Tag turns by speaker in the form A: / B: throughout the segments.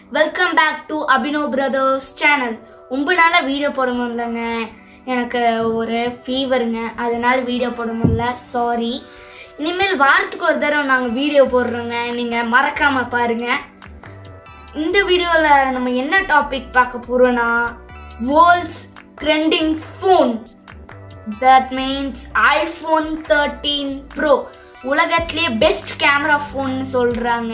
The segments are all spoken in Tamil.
A: welcome back to Abino brothers channel ரொம்ப நாளாக வீடியோ போட முடியலங்க எனக்கு ஒரு ஃபீவருங்க அதனால வீடியோ போட முடியல சாரி இனிமேல் வாரத்துக்கு ஒரு தடவை நாங்கள் வீடியோ போடுறோங்க நீங்கள் மறக்காம பாருங்க இந்த வீடியோவில் நம்ம என்ன டாபிக் பார்க்க போகிறோன்னா world's trending phone that means iPhone thirteen pro உலகத்திலேயே பெஸ்ட் கேமரா ஃபோன் சொல்கிறாங்க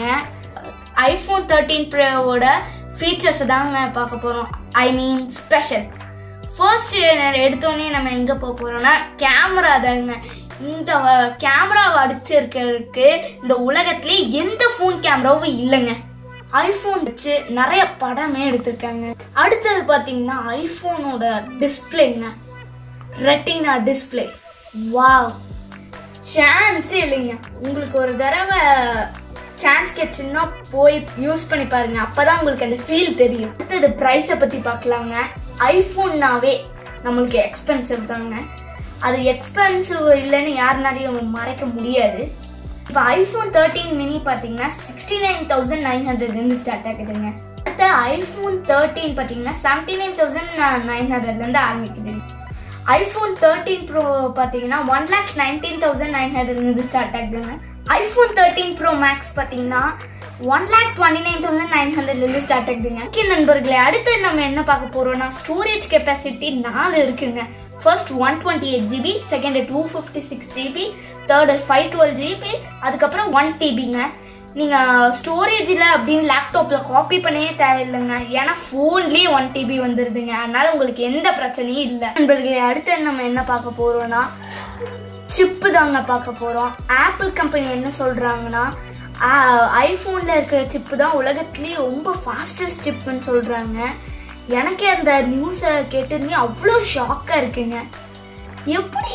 A: ஐஃபோன் தேர்ட்டீன் ப்ரோவோட ஃபீச்சர்ஸ் தாங்க பார்க்க போகிறோம் ஐ மீன் ஸ்பெஷல் ஃபர்ஸ்ட் எடுத்தோடனே நம்ம எங்கே போக போகிறோம்னா கேமரா தாங்க இந்த கேமராவை அடிச்சிருக்கிறதுக்கு இந்த உலகத்திலே எந்த ஃபோன் கேமராவும் இல்லைங்க ஐஃபோன் வச்சு நிறைய படமே எடுத்திருக்காங்க அடுத்தது பார்த்தீங்கன்னா ஐஃபோனோட டிஸ்பிளேங்க ரெட்டினா டிஸ்பிளே வாவ் சான்ஸே இல்லைங்க உங்களுக்கு ஒரு தடவை சான்ஸ் கிடைச்சுன்னா போய் யூஸ் பண்ணி பாருங்க அப்பதான் உங்களுக்கு அந்த ஃபீல் தெரியும் அடுத்தது ப்ரைஸை பத்தி பார்க்கலாங்க ஐஃபோன்னாவே நம்மளுக்கு எக்ஸ்பென்சிவ் தாங்க அது எக்ஸ்பென்சிவ் இல்லைன்னு யாருனாலையும் மறைக்க முடியாது இப்போ ஐஃபோன் தேர்ட்டீன் மினி பார்த்தீங்கன்னா சிக்ஸ்டி நைன் தௌசண்ட் நைன் ஹண்ட்ரட்லேருந்து ஸ்டார்ட் ஆகுதுங்க அடுத்த ஐஃபோன் தேர்ட்டீன் பார்த்தீங்கன்னா செவன்டி நைன் தௌசண்ட் நைன் ஹண்ட்ரட்லேருந்து ஆரம்பிக்குதுங்க ஐஃபோன் தேர்ட்டீன் ப்ரோ பார்த்தீங்கன்னா one lakh nineteen thousand nine ஹண்ட்ரட்லேருந்து ஸ்டார்ட் ஆகுதுங்க ஐஃபோன் தேர்ட்டீன் ப்ரோ மேக்ஸ் பார்த்தீங்கன்னா one lakh twenty nine thousand nine ஹண்ட்ரட்லேருந்து ஸ்டார்ட் ஆகுதுங்க ஓகே நண்பர்களே அடுத்து நம்ம என்ன பார்க்க போகிறோம்னா ஸ்டோரேஜ் கெப்பாசிட்டி நாலு இருக்குங்க first one twenty eight GB second two fifty six GB third five twelve GB அதுக்கப்புறம் ஒன் டிபிங்க நீங்கள் ஸ்டோரேஜில் அப்படின்னு லேப்டாப்பில் காப்பி பண்ணவே தேவையில்லைங்க ஏன்னா ஃபோன்லேயே ஒன் டிபி வந்துடுதுங்க அதனால உங்களுக்கு எந்த பிரச்சனையும் இல்லை நண்பர்களே அடுத்து நம்ம என்ன பார்க்க போகிறோம்னா சிப்பு தாங்க பார்க்க போகிறோம் ஆப்பிள் கம்பெனி என்ன சொல்கிறாங்கன்னா ஐஃபோனில் இருக்கிற சிப்பு தான் உலகத்துலேயே ரொம்ப ஃபாஸ்டஸ்ட் சிப்புன்னு சொல்கிறாங்க எனக்கே அந்த நியூஸை கேட்டுருந்தே அவ்வளோ ஷாக்காக இருக்குங்க எப்படி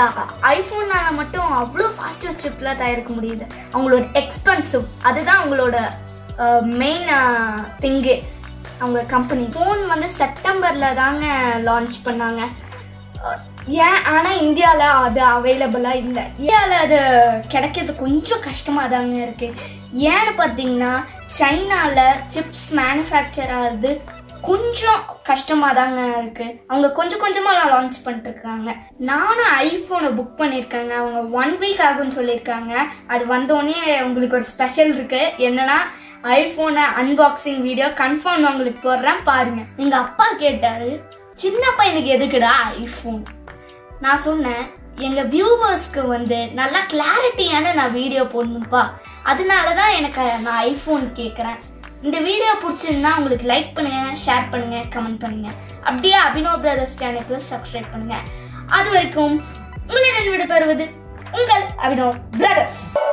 A: ஐஃபோனால மட்டும் அவ்வளோ ஃபாஸ்டஸ்ட் சிப்லாம் தயாரிக்க முடியுது அவங்களோட எக்ஸ்பென்சிவ் அதுதான் அவங்களோட மெயின் திங்கு அவங்க கம்பெனி ஃபோன் வந்து செப்டம்பரில் தாங்க லான்ச் பண்ணாங்க அஹ், ஏன் ஆனால் இந்தியாவில் அது அவைலபிளாக இல்லை இந்தியாவில் அது கிடைக்கிறது கொஞ்சம் கஷ்டமாக தாங்க இருக்குது ஏன்னு பார்த்தீங்கன்னா சைனாவில் சிப்ஸ் மேனுஃபேக்சர் ஆகுது கொஞ்சம் கஷ்டமாக தாங்க இருக்கு அவங்க கொஞ்சம் கொஞ்சமாக லான்ச் பண்ணிட்டு இருக்காங்க நானும் ஐஃபோனை புக் பண்ணியிருக்கேங்க அவங்க ஒன் வீக் ஆகும்னு சொல்லியிருக்காங்க அது வந்தோடனே உங்களுக்கு ஒரு ஸ்பெஷல் இருக்கு என்னன்னா ஐஃபோனை அன்பாக்சிங் வீடியோ கன்ஃபார்ம் உங்களுக்கு போடுறேன் பாருங்க எங்க அப்பா கேட்டாரு சின்ன பையனுக்கு எதுக்குடா ஐஃபோன் நான் சொன்னேன் எங்க வியூவர்ஸ்க்கு வந்து நல்லா கிளாரிட்டியான நான் வீடியோ போடணும்ப்பா அதனால தான் எனக்கு நான் ஐஃபோன் கேட்குறேன் இந்த வீடியோ பிடிச்சிருந்தா உங்களுக்கு லைக் பண்ணுங்க ஷேர் பண்ணுங்க கமெண்ட் பண்ணுங்க அப்படியே அபினோ பிரதர்ஸ் சேனலுக்கு சப்ஸ்கிரைப் பண்ணுங்க அது வரைக்கும் உங்களிடம் விடைபெறுவது உங்கள் அபினோ பிரதர்ஸ்